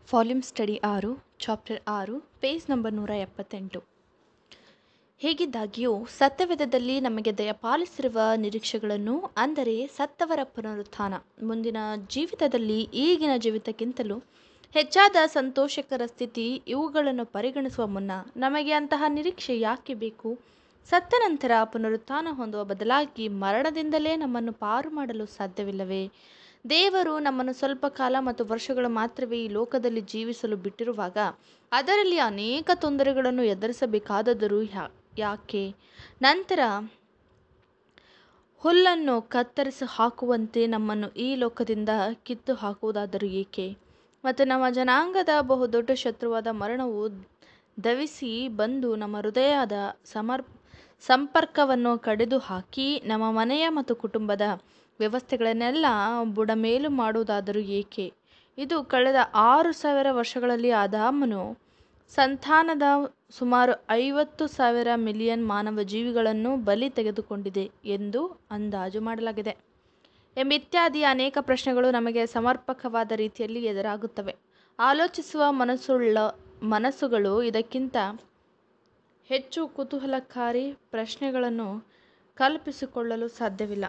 volume study ಆರು chapter ಆರು page number ನೂರ ಎಪ್ಪತ್ತೆಂಟು ಹೇಗಿದ್ದಾಗ್ಯೂ ಸತ್ಯವೇದದಲ್ಲಿ ನಮಗೆ ದಯಪಾಲಿಸಿರುವ ನಿರೀಕ್ಷೆಗಳನ್ನು ಅಂದರೆ ಸತ್ತವರ ಪುನರುತ್ಥಾನ ಮುಂದಿನ ಜೀವಿತದಲ್ಲಿ ಈಗಿನ ಜೀವಿತಕ್ಕಿಂತಲೂ ಹೆಚ್ಚಾದ ಸಂತೋಷಕರ ಸ್ಥಿತಿ ಇವುಗಳನ್ನು ಪರಿಗಣಿಸುವ ಮುನ್ನ ನಮಗೆ ಅಂತಹ ನಿರೀಕ್ಷೆ ಯಾಕೆ ಬೇಕು ಸತ್ತ ನಂತರ ಪುನರುತ್ಥಾನ ಹೊಂದುವ ಬದಲಾಗಿ ಮರಣದಿಂದಲೇ ನಮ್ಮನ್ನು ಪಾರು ಮಾಡಲು ಸಾಧ್ಯವಿಲ್ಲವೇ ದೇವರು ನಮ್ಮನ್ನು ಸ್ವಲ್ಪ ಕಾಲ ಮತ್ತು ವರ್ಷಗಳು ಮಾತ್ರವೇ ಈ ಲೋಕದಲ್ಲಿ ಜೀವಿಸಲು ಬಿಟ್ಟಿರುವಾಗ ಅದರಲ್ಲಿ ಅನೇಕ ತೊಂದರೆಗಳನ್ನು ಎದುರಿಸಬೇಕಾದದರೂ ಯಾ ಯಾಕೆ ನಂತರ ಹುಲ್ಲನ್ನು ಕತ್ತರಿಸಿ ಹಾಕುವಂತೆ ನಮ್ಮನ್ನು ಈ ಲೋಕದಿಂದ ಕಿತ್ತು ಹಾಕುವುದಾದರೂ ಏಕೆ ಮತ್ತು ನಮ್ಮ ಜನಾಂಗದ ಬಹುದೊಡ್ಡ ಶತ್ರುವಾದ ಮರಣವು ಧವಿಸಿ ಬಂದು ನಮ್ಮ ಹೃದಯದ ಸಮರ್ ಸಂಪರ್ಕವನ್ನು ಕಡಿದು ಹಾಕಿ ನಮ್ಮ ಮನೆಯ ಮತ್ತು ಕುಟುಂಬದ ವ್ಯವಸ್ಥೆಗಳನ್ನೆಲ್ಲ ಬುಡಮೇಲು ಮಾಡುವುದಾದರೂ ಏಕೆ ಇದು ಕಳೆದ ಆರು ಸಾವಿರ ವರ್ಷಗಳಲ್ಲಿ ಆದಾಮನು ಸಂತಾನದ ಸುಮಾರು ಐವತ್ತು ಸಾವಿರ ಮಿಲಿಯನ್ ಮಾನವ ಜೀವಿಗಳನ್ನು ಬಲಿ ತೆಗೆದುಕೊಂಡಿದೆ ಎಂದು ಅಂದಾಜು ಮಾಡಲಾಗಿದೆ ಎಂಬಿತ್ಯಾದಿ ಅನೇಕ ಪ್ರಶ್ನೆಗಳು ನಮಗೆ ಸಮರ್ಪಕವಾದ ರೀತಿಯಲ್ಲಿ ಎದುರಾಗುತ್ತವೆ ಆಲೋಚಿಸುವ ಮನಸ್ಸುಳ್ಳ ಮನಸ್ಸುಗಳು ಇದಕ್ಕಿಂತ ಹೆಚ್ಚು ಕುತೂಹಲಕಾರಿ ಪ್ರಶ್ನೆಗಳನ್ನು ಕಲ್ಪಿಸಿಕೊಳ್ಳಲು ಸಾಧ್ಯವಿಲ್ಲ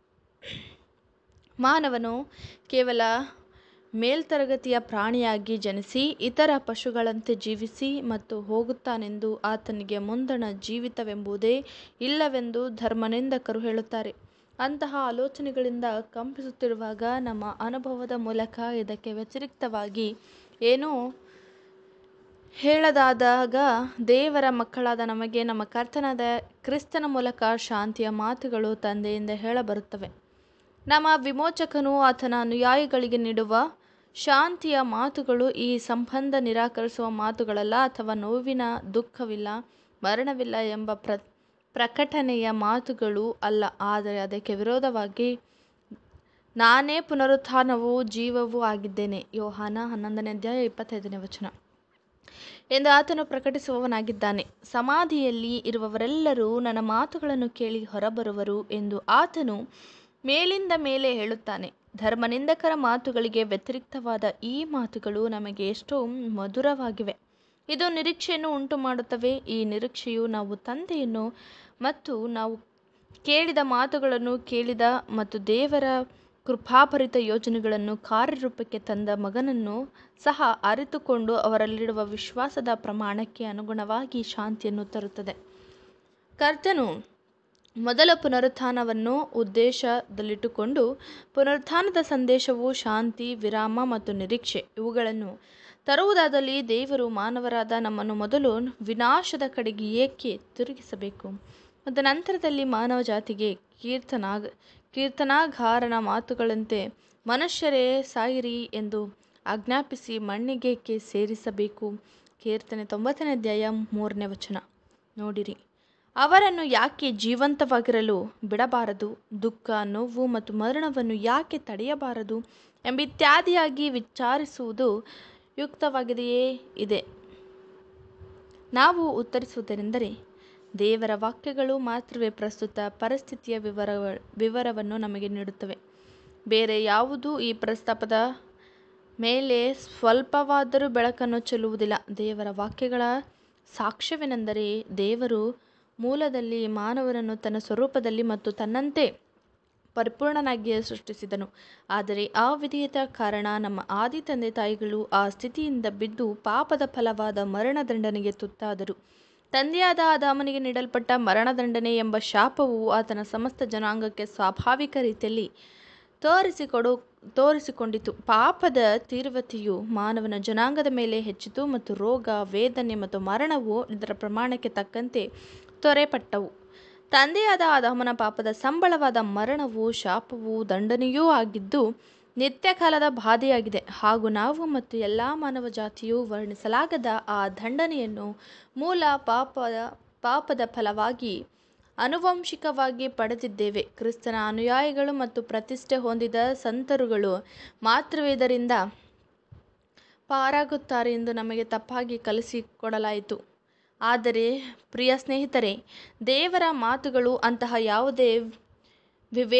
ಮಾನವನು ಕೇವಲ ಮೇಲ್ತರಗತಿಯ ಪ್ರಾಣಿಯಾಗಿ ಜನಿಸಿ ಇತರ ಪಶುಗಳಂತೆ ಜೀವಿಸಿ ಮತ್ತು ಹೋಗುತ್ತಾನೆಂದು ಆತನಿಗೆ ಮುಂದಣ ಜೀವಿತವೆಂಬುದೇ ಇಲ್ಲವೆಂದು ಧರ್ಮನಿಂದಕರು ಹೇಳುತ್ತಾರೆ ಅಂತಹ ಆಲೋಚನೆಗಳಿಂದ ಕಂಪಿಸುತ್ತಿರುವಾಗ ನಮ್ಮ ಅನುಭವದ ಮೂಲಕ ಇದಕ್ಕೆ ವ್ಯತಿರಿಕ್ತವಾಗಿ ಏನೂ ಹೇಳದಾದಾಗ ದೇವರ ಮಕ್ಕಳಾದ ನಮಗೆ ನಮ್ಮ ಕರ್ತನಾದ ಕ್ರಿಸ್ತನ ಮೂಲಕ ಶಾಂತಿಯ ಮಾತುಗಳು ತಂದೆಯಿಂದ ಹೇಳಬರುತ್ತವೆ ನಮ್ಮ ವಿಮೋಚಕನು ಆತನ ಅನುಯಾಯಿಗಳಿಗೆ ನೀಡುವ ಶಾಂತಿಯ ಮಾತುಗಳು ಈ ಸಂಬಂಧ ನಿರಾಕರಿಸುವ ಮಾತುಗಳಲ್ಲ ಅಥವಾ ನೋವಿನ ದುಃಖವಿಲ್ಲ ಮರಣವಿಲ್ಲ ಎಂಬ ಪ್ರ ಪ್ರಕಟಣೆಯ ಮಾತುಗಳು ಅಲ್ಲ ಆದರೆ ಅದಕ್ಕೆ ವಿರೋಧವಾಗಿ ನಾನೇ ಪುನರುತ್ಥಾನವೂ ಜೀವವೂ ಆಗಿದ್ದೇನೆ ಯೋಹಾನ ಹನ್ನೊಂದನೇ ಅಧ್ಯಾಯ ಇಪ್ಪತ್ತೈದನೇ ವಚನ ಎಂದು ಆತನು ಪ್ರಕಟಿಸುವವನಾಗಿದ್ದಾನೆ ಸಮಾಧಿಯಲ್ಲಿ ಇರುವವರೆಲ್ಲರೂ ನನ್ನ ಮಾತುಗಳನ್ನು ಕೇಳಿ ಹೊರಬರುವರು ಎಂದು ಆತನು ಮೇಲಿಂದ ಮೇಲೆ ಹೇಳುತ್ತಾನೆ ಧರ್ಮನಿಂದಕರ ಮಾತುಗಳಿಗೆ ವ್ಯತಿರಿಕ್ತವಾದ ಈ ಮಾತುಗಳು ನಮಗೆ ಎಷ್ಟೋ ಮಧುರವಾಗಿವೆ ಇದು ನಿರೀಕ್ಷೆಯನ್ನು ಉಂಟು ಮಾಡುತ್ತವೆ ಈ ನಿರೀಕ್ಷೆಯು ನಾವು ತಂದೆಯನ್ನು ಮತ್ತು ನಾವು ಕೇಳಿದ ಮಾತುಗಳನ್ನು ಕೇಳಿದ ಮತ್ತು ದೇವರ ಕೃಪಾಭರಿತ ಯೋಜನೆಗಳನ್ನು ಕಾರ್ಯರೂಪಕ್ಕೆ ತಂದ ಮಗನನ್ನು ಸಹ ಅರಿತುಕೊಂಡು ಅವರಲ್ಲಿರುವ ವಿಶ್ವಾಸದ ಪ್ರಮಾಣಕ್ಕೆ ಅನುಗುಣವಾಗಿ ಶಾಂತಿಯನ್ನು ತರುತ್ತದೆ ಕರ್ತನು ಮೊದಲ ಪುನರುತ್ಥಾನವನ್ನು ಉದ್ದೇಶದಲ್ಲಿಟ್ಟುಕೊಂಡು ಪುನರುತ್ಥಾನದ ಸಂದೇಶವು ಶಾಂತಿ ವಿರಾಮ ಮತ್ತು ನಿರೀಕ್ಷೆ ಇವುಗಳನ್ನು ತರುವುದಾದಲ್ಲಿ ದೇವರು ಮಾನವರಾದ ನಮ್ಮನ್ನು ಮೊದಲು ವಿನಾಶದ ಕಡೆಗೆ ಏಕೆ ತಿರುಗಿಸಬೇಕು ಮತ್ತು ನಂತರದಲ್ಲಿ ಮಾನವ ಜಾತಿಗೆ ಕೀರ್ತನಾಗ ಕೀರ್ತನಾಗಾರನ ಮಾತುಗಳಂತೆ ಮನುಷ್ಯರೇ ಸಾಯಿರಿ ಎಂದು ಆಜ್ಞಾಪಿಸಿ ಮಣ್ಣಿಗೇಕೆ ಸೇರಿಸಬೇಕು ಕೀರ್ತನೆ ತೊಂಬತ್ತನೇ ಅಧ್ಯಾಯ ಮೂರನೇ ವಚನ ನೋಡಿರಿ ಅವರನ್ನು ಯಾಕೆ ಜೀವಂತವಾಗಿರಲು ಬಿಡಬಾರದು ದುಃಖ ನೋವು ಮತ್ತು ಮರಣವನ್ನು ಯಾಕೆ ತಡೆಯಬಾರದು ಎಂಬಿತ್ಯಾದಿಯಾಗಿ ವಿಚಾರಿಸುವುದು ಯುಕ್ತವಾಗಿದೆಯೇ ಇದೆ ನಾವು ಉತ್ತರಿಸುವುದೆಂದರೆ ದೇವರ ವಾಕ್ಯಗಳು ಮಾತ್ರವೇ ಪ್ರಸ್ತುತ ಪರಿಸ್ಥಿತಿಯ ವಿವರ ವಿವರವನ್ನು ನಮಗೆ ನೀಡುತ್ತವೆ ಬೇರೆ ಯಾವುದೂ ಈ ಪ್ರಸ್ತಾಪದ ಮೇಲೆ ಸ್ವಲ್ಪವಾದರೂ ಬೆಳಕನ್ನು ಚೆಲ್ಲುವುದಿಲ್ಲ ದೇವರ ವಾಕ್ಯಗಳ ಸಾಕ್ಷ್ಯವೇನೆಂದರೆ ದೇವರು ಮೂಲದಲ್ಲಿ ಮಾನವನನ್ನು ತನ್ನ ಸ್ವರೂಪದಲ್ಲಿ ಮತ್ತು ತನ್ನಂತೆ ಪರಿಪೂರ್ಣನಾಗಿಯೇ ಸೃಷ್ಟಿಸಿದನು ಆದರೆ ಆ ವಿಧೇಯತ ಕಾರಣ ನಮ್ಮ ಆದಿ ತಂದೆ ತಾಯಿಗಳು ಆ ಸ್ಥಿತಿಯಿಂದ ಬಿದ್ದು ಪಾಪದ ಫಲವಾದ ಮರಣದಂಡನೆಗೆ ತುತ್ತಾದರು ತಂದೆಯಾದ ಆದಾಮನಿಗೆ ನೀಡಲ್ಪಟ್ಟ ಮರಣದಂಡನೆ ಎಂಬ ಶಾಪವು ಆತನ ಸಮಸ್ತ ಜನಾಂಗಕ್ಕೆ ಸ್ವಾಭಾವಿಕ ರೀತಿಯಲ್ಲಿ ತೋರಿಸಿಕೊಡು ತೋರಿಸಿಕೊಂಡಿತು ಪಾಪದ ತೀವ್ರತೆಯು ಮಾನವನ ಜನಾಂಗದ ಮೇಲೆ ಹೆಚ್ಚಿತು ಮತ್ತು ರೋಗ ವೇದನೆ ಮತ್ತು ಮರಣವು ಇದರ ಪ್ರಮಾಣಕ್ಕೆ ತಕ್ಕಂತೆ ತೊರೆಪಟ್ಟವು ತಂದೆಯಾದ ಆದಾಮನ ಪಾಪದ ಸಂಬಳವಾದ ಮರಣವು ಶಾಪವು ದಂಡನೆಯೂ ಆಗಿದ್ದು ನಿತ್ಯಕಾಲದ ಬಾಧೆಯಾಗಿದೆ ಹಾಗೂ ನಾವು ಮತ್ತು ಎಲ್ಲ ಮಾನವ ಜಾತಿಯು ವರ್ಣಿಸಲಾಗದ ಆ ದಂಡನೆಯನ್ನು ಮೂಲ ಪಾಪದ ಪಾಪದ ಫಲವಾಗಿ ಆನುವಂಶಿಕವಾಗಿ ಪಡೆದಿದ್ದೇವೆ ಕ್ರಿಸ್ತನ ಅನುಯಾಯಿಗಳು ಮತ್ತು ಪ್ರತಿಷ್ಠೆ ಹೊಂದಿದ ಸಂತರುಗಳು ಮಾತ್ರವೇ ಇದರಿಂದ ಪಾರಾಗುತ್ತಾರೆ ಎಂದು ನಮಗೆ ತಪ್ಪಾಗಿ ಕಲಿಸಿಕೊಡಲಾಯಿತು ಆದರೆ ಪ್ರಿಯ ಸ್ನೇಹಿತರೆ ದೇವರ ಮಾತುಗಳು ಅಂತಹ ಯಾವುದೇ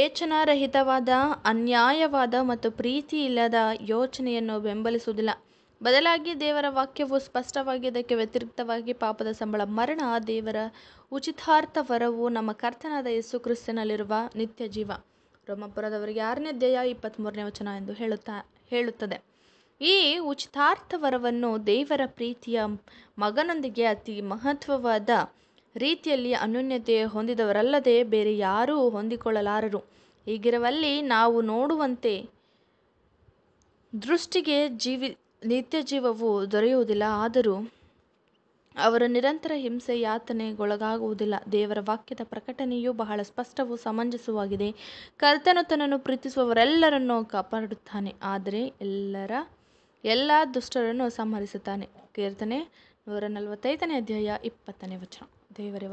ವಿವೇಚನಾರಹಿತವಾದ ಅನ್ಯಾಯವಾದ ಮತ್ತು ಪ್ರೀತಿ ಇಲ್ಲದ ಯೋಚನೆಯನ್ನು ಬೆಂಬಲಿಸುವುದಿಲ್ಲ ಬದಲಾಗಿ ದೇವರ ವಾಕ್ಯವು ಸ್ಪಷ್ಟವಾಗಿ ಇದಕ್ಕೆ ವ್ಯತಿರಿಕ್ತವಾಗಿ ಪಾಪದ ಸಂಬಳ ಮರಣ ದೇವರ ಉಚಿತಾರ್ಥ ವರವು ನಮ್ಮ ಕರ್ತನಾದ ಯೇಸು ಕ್ರಿಸ್ತನಲ್ಲಿರುವ ನಿತ್ಯ ಜೀವ ರೋಮಪುರದವರಿಗೆ ಆರನೇ ಅಧ್ಯಾಯ ಇಪ್ಪತ್ತ್ಮೂರನೇ ವಚನ ಎಂದು ಹೇಳುತ್ತಾ ಹೇಳುತ್ತದೆ ಈ ಉಚಿತಾರ್ಥ ವರವನ್ನು ದೇವರ ಪ್ರೀತಿಯ ಮಗನೊಂದಿಗೆ ಅತಿ ಮಹತ್ವವಾದ ರೀತಿಯಲ್ಲಿ ಅನ್ಯೋನ್ಯತೆ ಹೊಂದಿದವರಲ್ಲದೆ ಬೇರೆ ಯಾರೂ ಹೊಂದಿಕೊಳ್ಳಲಾರರು ಹೀಗಿರುವಲ್ಲಿ ನಾವು ನೋಡುವಂತೆ ದೃಷ್ಟಿಗೆ ಜೀವಿ ನಿತ್ಯ ಜೀವವು ದೊರೆಯುವುದಿಲ್ಲ ಆದರೂ ಅವರು ನಿರಂತರ ಹಿಂಸೆ ಯಾತನೆಗೊಳಗಾಗುವುದಿಲ್ಲ ದೇವರ ವಾಕ್ಯದ ಪ್ರಕಟಣೆಯು ಬಹಳ ಸ್ಪಷ್ಟವೂ ಸಮಂಜಸವಾಗಿದೆ ಕರ್ತನು ತನ್ನನ್ನು ಪ್ರೀತಿಸುವವರೆಲ್ಲರನ್ನು ಕಾಪಾಡುತ್ತಾನೆ ಆದರೆ ಎಲ್ಲರ ಎಲ್ಲ ದುಷ್ಟರನ್ನು ಸಂಹರಿಸುತ್ತಾನೆ ಕೀರ್ತನೆ ನೂರ ನಲವತ್ತೈದನೇ ಅಧ್ಯಾಯ ಇಪ್ಪತ್ತನೇ ವಚನ ದೇವರೇ